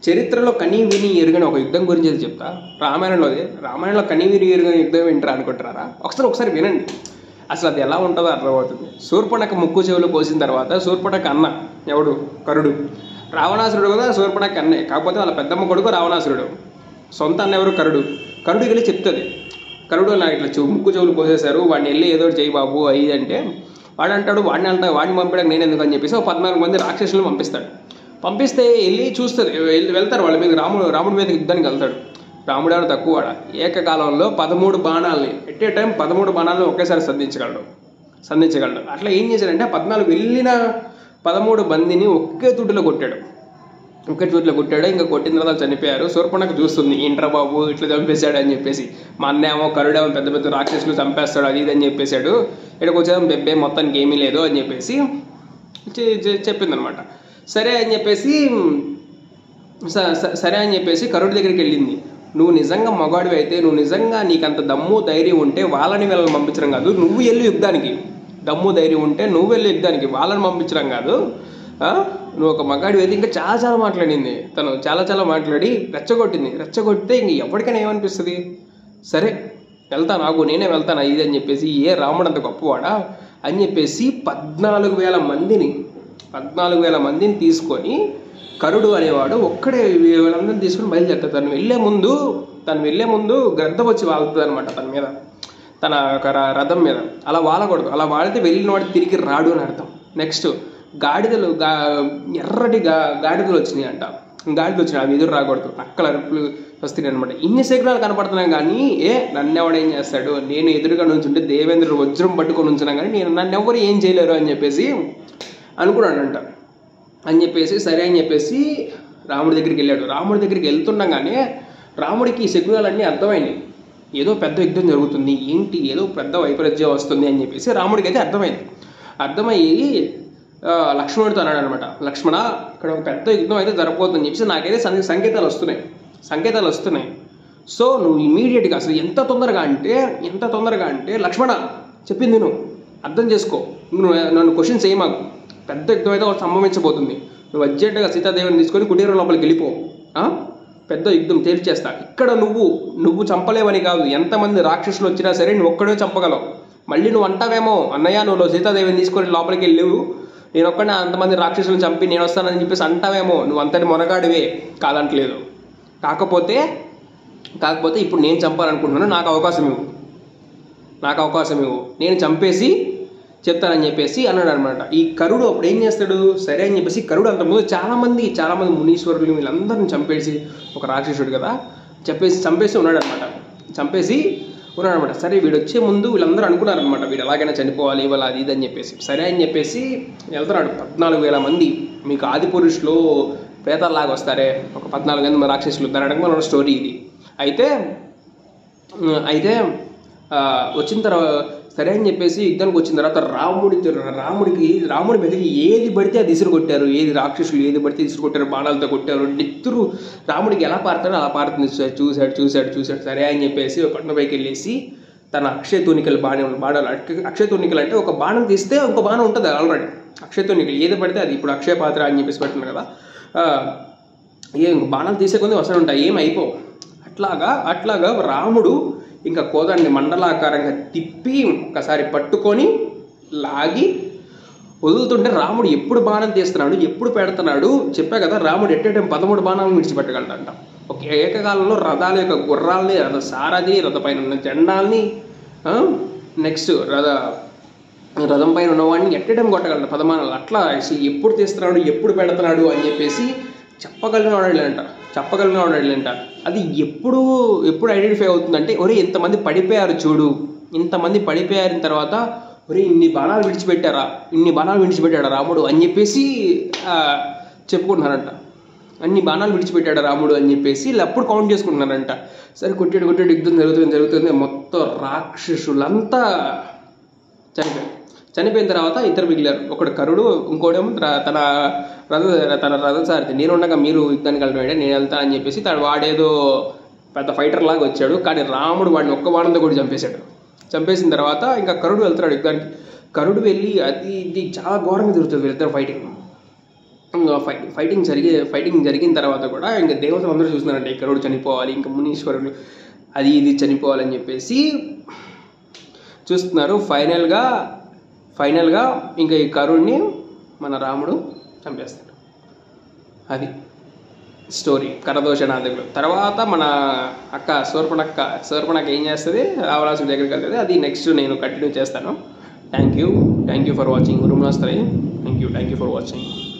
చరిత్రలో కనీ విని ఎరుగని ఒక యుద్ధం గురించి అయితే చెప్తా రామాయణంలోది రామాయణంలో కనీ విని ఎరుగని యుద్ధం వింటారా అనుకుంటారా ఒకసారి ఒకసారి వినండి అసలు అది ఎలా ఉంటుందో అర్థమవుతుంది శూర్పణక ముక్కు చెవులు కోసిన తర్వాత శూర్పణక అన్న ఎవడు కరుడు రావణాసురుడు కూడా శూర్పణక అన్నే కాకపోతే వాళ్ళ పెద్దమ్మ కొడుకు రావణాసురుడు సొంత అన్న ఎవరు కరుడు కరుడు వెళ్ళి చెప్తుంది కరుడు నాకు ఇట్లా చెవు ముక్కు చెవులు కోసేశారు వాడిని వెళ్ళి ఏదో ఒకటి చేయి బాబు అయ్యి అంటే వాడు అంటాడు వాడిని అంటా వాడిని పంపడానికి నేను ఎందుకు అని చెప్పేసి ఒక పద్నాలుగు మంది రాక్షసులను పంపిస్తాడు పంపిస్తే వెళ్ళి చూస్తుంది వెళ్ళి వెళ్తారు వాళ్ళ మీద రాముడు రాముడి మీద యుద్ధానికి వెళ్తాడు రాముడు ఎవరు తక్కువ వాడ ఏకకాలంలో పదమూడు బాణాలని ఎట్ ఏ టైం పదమూడు బాణాలను ఒకేసారి సంధించగలడు సంధించగలడు అట్లా ఏం చేశాడంటే ఆ పద్నాలుగు వెళ్ళిన పదమూడు మందిని ఒకే తుడిలో కొట్టాడు ఒకే చోట్ల కొట్టాడు ఇంకా కొట్టిన తర్వాత చనిపోయారు శూర్పణకు చూస్తుంది ఏంట్రా బాబు ఇట్లా చంపేశాడు అని చెప్పేసి మా అన్నేమో కరుడేమో పెద్ద పెద్ద రాక్షసులు చంపేస్తాడు అది ఇది అని చెప్పేశాడు ఇక్కడికి వచ్చేదాం బెబ్బే మొత్తానికి ఏమీ లేదు అని చెప్పేసి చెప్పింది అనమాట సరే అని చెప్పేసి స- స- సరే అని చెప్పేసి కరుడి దగ్గరికి వెళ్ళింది నువ్వు నిజంగా మగాడివి అయితే నువ్వు నిజంగా నీకు అంత దమ్ము ధైర్యం ఉంటే వాళ్ళని వీళ్ళని పంపించడం కాదు నువ్వు వెళ్ళి యుద్ధానికి దమ్ము ధైర్యం ఉంటే నువ్వు వెళ్ళి యుద్ధానికి వాళ్ళని పంపించడం కాదు ఆ? నువ్వు ఒక మగాడివి అయితే ఇంకా చాలా చాలా మాట్లాడింది తను చాలా చాలా మాట్లాడి రెచ్చగొట్టింది రెచ్చగొడితే ఇంక ఎవరికైనా ఏమనిపిస్తుంది సరే వెళ్తాను ఆగు నేనే వెళ్తాను ఇది అని చెప్పేసి ఏ రాముడు అంత గొప్పవాడా అని చెప్పేసి పద్నాలుగు వేల మందిని పద్నాలుగు వేల మందిని తీసుకొని కరుడు అనేవాడు ఒక్కడే వీళ్ళందరినీ తీసుకొని బయలుదేరుతాడు తను వెళ్ళే ముందు తను వెళ్ళే ముందు గ్రద్ద వచ్చి వాళ్తుంది అనమాట తన మీద తన ఒక ర- రథం మీద అలా వాలకూడదు అలా వాడితే వెళ్ళిన వాడు తిరిగి రాడు అని అర్థం నెక్స్ట్ గాడిదలు గా ఎర్రటి గా గాడిదలు వచ్చినాయి అంట గాడిదలు వచ్చినాయి అవి ఎదురు రాకూడదు నక్కల అరుపులు వస్తున్నాయి అనమాట ఇన్ని శకరాలు కనపడుతున్నాయి కానీ ఏ నన్ను ఎవడేం చేస్తాడు నేను ఎదురుగా నుంచుంటే దేవేంద్రుడు వజ్రం పట్టుకొని ఉంచున్నా కానీ నేను నన్ను ఎవరు ఏం చేయలేరు అని చెప్పేసి అనుకున్నాడంట అని చెప్పేసి సరే అని చెప్పేసి రాముడి దగ్గరికి వెళ్ళాడు రాముడి దగ్గరికి వెళ్తుండగానే రాముడికి ఈ శకునాలన్నీ అర్థమైనాయి ఏదో పెద్ద యుద్ధం జరుగుతుంది ఏంటి ఏదో పెద్ద వైపరీత్యం వస్తుంది అని చెప్పేసి రాముడికి అయితే అర్థమైంది అర్థమయ్యి ఆ, లక్ష్మణుడితో అన్నాడు అనమాట లక్ష్మణ ఇక్కడ ఒక పెద్ద యుద్ధం అయితే జరగబోతుందని చెప్పేసి నాకైతే సం- సంకేతాలు వస్తున్నాయి సంకేతాలు వస్తున్నాయి సో నువ్వు ఇమీడియట్గా అసలు ఎంత తొందరగా అంటే ఎంత తొందరగా అంటే లక్ష్మణ చెప్పింది నువ్వు అర్థం చేసుకో నువ్వు నన్ను క్వశ్చన్స్ చేయి మాకు పెద్ద యుద్ధం అయితే ఒకటి సంభవించబోతుంది నువ్వు అర్జెంటుగా సీతాదేవిని తీసుకొని కుటీరం లోపలికి వెళ్ళిపో ఆ? పెద్ద యుద్ధం తేల్చేస్తా ఇక్కడ నువ్వు నువ్వు చంపలేవని కాదు ఎంతమంది రాక్షసులు వచ్చినా సరే నువ్వు ఒక్కడే చంపగలవు మళ్ళీ నువ్వు అంటావేమో అన్నయ్య నువ్వు సీతాదేవిని తీసుకొని లోపలికి వెళ్ళివు నేను ఒక్కడే అంతమంది రాక్షసులను చంపి నేను వస్తానని చెప్పేసి అంటావేమో నువ్వు అంతటి మొనగాడివే కాదంటలేదు కాకపోతే కాకపోతే ఇప్పుడు నేను చంపాలనుకుంటున్నాను నాకు అవకాశం ఇవ్వు నాకు అవకాశం ఇవ్వు నేను చంపేసి చెప్తానని చెప్పేసి అన్నాడు అనమాట ఈ కరుడు అప్పుడు ఏం చేస్తాడు సరే అని చెప్పేసి కరుడు అంతకుముందు చాలామంది చాలామంది మునీశ్వరులు వీళ్ళందరిని చంపేసి ఒక రాక్షసుడు కదా చెప్పేసి చంపేసి ఉన్నాడు అనమాట చంపేసి ఉన్నాడు అనమాట సరే వీడు వచ్చే ముందు వీళ్ళందరూ అనుకున్నారు అనమాట వీడు ఎలాగైనా చనిపోవాలి ఇవాళ అది ఇది అని చెప్పేసి సరే అని చెప్పేసి వెళ్తున్నాడు పద్నాలుగు వేల మంది మీకు ఆది పురుషులో ప్రేతాల్లాగా వస్తారే ఒక పద్నాలుగు మంది రాక్షసులు దాని అడగమన్న స్టోరీ ఇది అయితే ఉమ్, అయితే ఆ, వచ్చిన తర్వాత సరే అని చెప్పేసి యుద్ధానికి వచ్చిన తర్వాత రాముడి రాముడికి రాముడి మీద ఏది పడితే అది ఇసురు కొట్టారు ఏది రాక్షసులు ఏది పడితే ఇసురు కొట్టారు బాణాలతో కొట్టారు నిత్తురు రాముడికి ఎలా పారుతారో అలా పారుతుంది చూశాడు చూశాడు చూశాడు చూశాడు సరే అని చెప్పేసి ఒక కొండపైకి వెళ్ళేసి తన అక్షయ తూనికలు బాణం బాణాలు అక్ష- అక్షయ తూనికలు అంటే ఒక బాణం తీస్తే ఒక బాణం ఉంటుంది ఆల్రెడీ అక్షయ తూనికలు ఏది పడితే అది ఇప్పుడు అక్షయ పాత్ర అని చెప్పేసి పెట్టున్నారు కదా ఆ, ఏ ఇంక బాణాలు తీసే కొంది వస్తూ ఉంటాయి ఏం అయిపోవు అట్లాగా అట్లాగా రాముడు ఇంకా కోదాన్ని మండలాకారంగా తిప్పి ఒకసారి పట్టుకొని లాగి వదులుతుంటే రాముడు ఎప్పుడు బాణం తీస్తున్నాడు ఎప్పుడు పెడుతున్నాడు చెప్పా కదా రాముడు ఎట్టే టైం పదమూడు బాణాలను విడిచిపెట్టగలడంట ఒక ఏకకాలంలో రథాల యొక్క గుర్రాలని రథ సారథి రథ పైన ఉన్న జెండాల్ని నెక్స్ట్ రథ రథం పైన ఉన్నవాడిని ఎట్టే టైం కొట్టగలడు పదమానాలు అట్లా అసలు ఎప్పుడు తీస్తున్నాడు ఎప్పుడు పెడుతున్నాడు అని చెప్పేసి చెప్పగలిగిన వాడంట చెప్పగలిగిన వాడంట అది ఎప్పుడు ఎప్పుడు ఐడెంటిఫై అవుతుందంటే ఒరే ఇంతమంది పడిపోయారు చూడు ఇంతమంది పడిపోయారిన తర్వాత ఒరే ఇన్ని బాణాలు విడిచిపెట్టారా ఇన్ని బాణాలు విడిచిపెట్టాడా రాముడు అని చెప్పేసి ఆ, చెప్పుకుంటున్నారంట అన్ని బాణాలు విడిచిపెట్టాడు రాముడు అని చెప్పేసి వీళ్ళు అప్పుడు కౌంట్ చేసుకుంటున్నారంట సరే కొట్టాడు కొట్టాడు యుద్ధం జరుగుతుంది జరుగుతుంది మొత్తం రాక్షసులంతా చనిపోయారు చనిపోయిన తర్వాత ఇద్దరు మిగిలారు ఒకడు కరుడు ఇంకోడేమో ర- తన రథ తన రథసారథి నేను ఉండగా మీరు యుద్ధానికి వెళ్ళడం నేను వెళ్తా అని చెప్పేసి తను వాడేదో పెద్ద ఫైటర్ లాగా వచ్చాడు కానీ రాముడు వాడిని ఒక్క బాణంతో కూడా చంపేశాడు చంపేసిన తర్వాత ఇంకా కరుడు వెళ్తున్నాడు యుద్ధానికి కరుడు వెళ్ళి అది ఇది చాలా ఘోరంగా జరుగుతుంది వీళ్ళిద్దరు ఫైటింగ్ ఇంకా ఫైట్ ఫైటింగ్ జరిగే ఫైటింగ్ జరిగిన తర్వాత కూడా ఇంకా దేవతలు అందరూ చూస్తున్నారంటే ఈ కరుడు చనిపోవాలి ఇంకా మునీశ్వరుడు అది ఇది చనిపోవాలని చెప్పేసి చూస్తున్నారు ఫైనల్గా ఫైనల్గా ఇంకా ఈ కరుణ్ణి మన రాముడు చంపేస్తాడు అది స్టోరీ కరదోషనాథకుడు తర్వాత మన అక్క శూర్పణక్క శూర్పణక్క ఏం చేస్తుంది రావణాసుడి దగ్గరికి వెళ్తుంది అది నెక్స్ట్ నేను కంటిన్యూ చేస్తాను thank you thank you for watching రూమ్నాస్తరి thank you thank you for watching